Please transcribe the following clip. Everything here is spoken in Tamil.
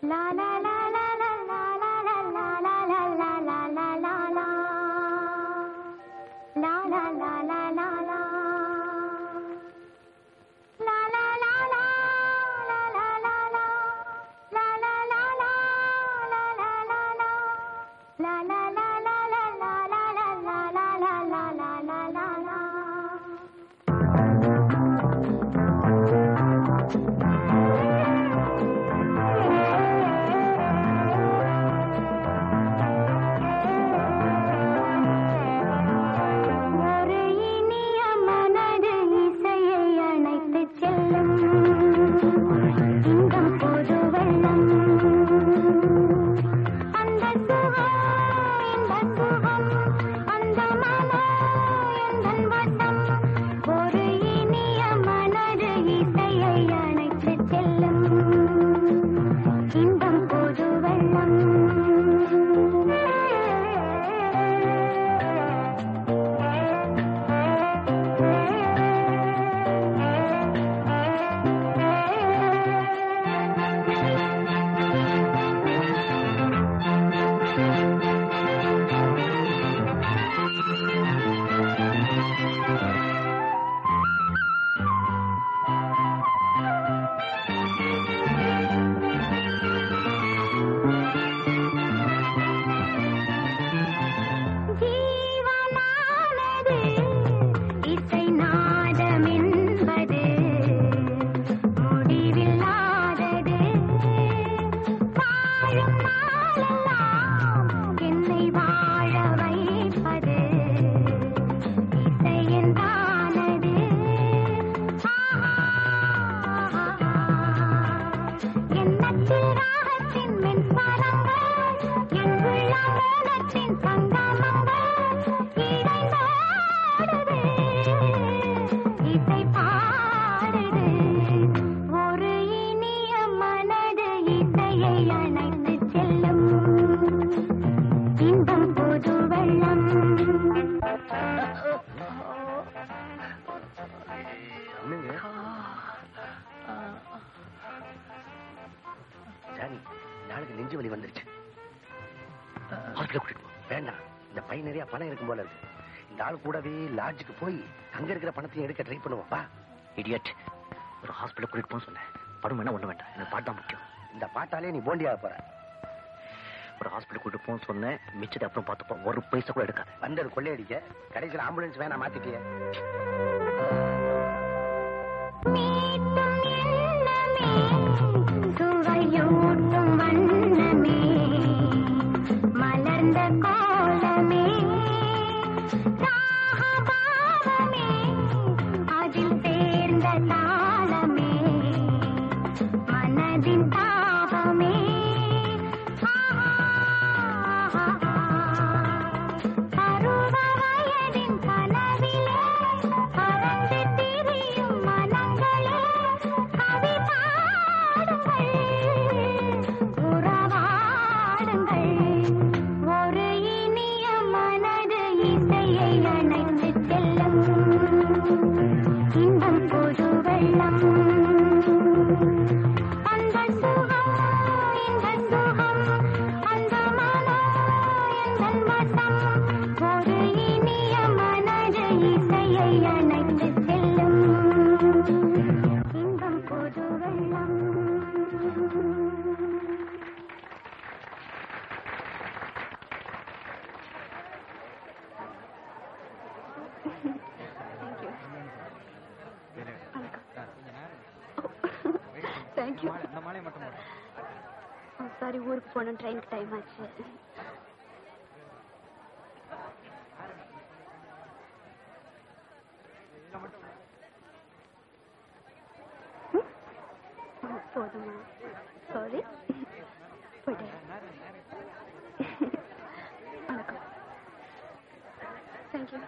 ஒரு இனிய மனது இசையை அணைத்து செல்லும் இன்பம் பொது வெள்ளம் அந்த சுகம் இந்த சுகம் அந்த மனம் எந்தன் வசம் ஒரு இனிய மனது இசையை அணைத்து செல்லும் இன்பம் பொது வெள்ளம் ஜீவனானது இசை நாதம் என்பது முடிவில்லாதது வாழும் நாளெல்லாம் என்னை வாழ வைப்பது இசையின் தானது எண்ணத்தில் ராகத்தின் மின்சாரங்கள் என் உள்ள மோகத்தின் சங்கமங்கள் இடைந்தோடுது இசை பாடுது ஒரு இனிய மனது இசையை அணைத்து செல்லும் இன்பம் புது வெள்ளம் சாரி நாளைக்கு நெஞ்சு வலி வந்துருச்சு ஹாஸ்பிட்டல் கூட்டிட்டு போ வேண்டாம் இந்த பை நிறைய பணம் இருக்கும் போல இருக்கு இந்த ஆள் கூடவே லாட்ஜுக்கு போய் அங்க இருக்கிற பணத்தையும் எடுக்க ட்ரை பண்ணுவோம் வா இடியட் ஒரு ஹாஸ்பிட்டல் கூட்டிட்டு போக சொன்னேன் படம் வேணா ஒண்ணு வேண்டாம் எனக்கு பாட்டு தான் முக்கியம் இந்த பாட்டாலே நீ போண்டியாக போற ஒரு ஹாஸ்பிட்டல் கூட்டிட்டு போக சொன்னேன் மிச்சத்தை அப்புறம் பார்த்துப்போம் ஒரு பைசா கூட எடுக்காது வந்தது கொள்ளையடிக்க கடைசியில் ஆம்புலன்ஸ் வேணா மாத்திட்டியே மீட்டும் எண்ணமே சுவையூட்டும் வண்ணமே மலர்ந்த கோலமே ராகபாவமே அதில் சேர்ந்த தாளமே மனதின் தாபமே பருவ வயதின் கனவிலே பறந்து திரியும் மனங்களே கவி பாடுங்கள் உறவாடுங்கள் ஒரு இனிய மனது இசையை அணைத்து செல்லும் இன்பம் புது வெள்ளம் அந்த சுகம் இந்த சுகம் அந்த மனம் எந்தன் வசம் ஒரு இனிய மனது இசையை அணைத்து செல்லும் இன்பம் புது வெள்ளம் தேங்க்யூ சாரி ஊருக்கு போகணும் ட்ரெயினுக்கு டைம் ஆச்சு ம்? ம், போதுமா சாரி போயிட்டேன் வணக்கம் தேங்க்யூ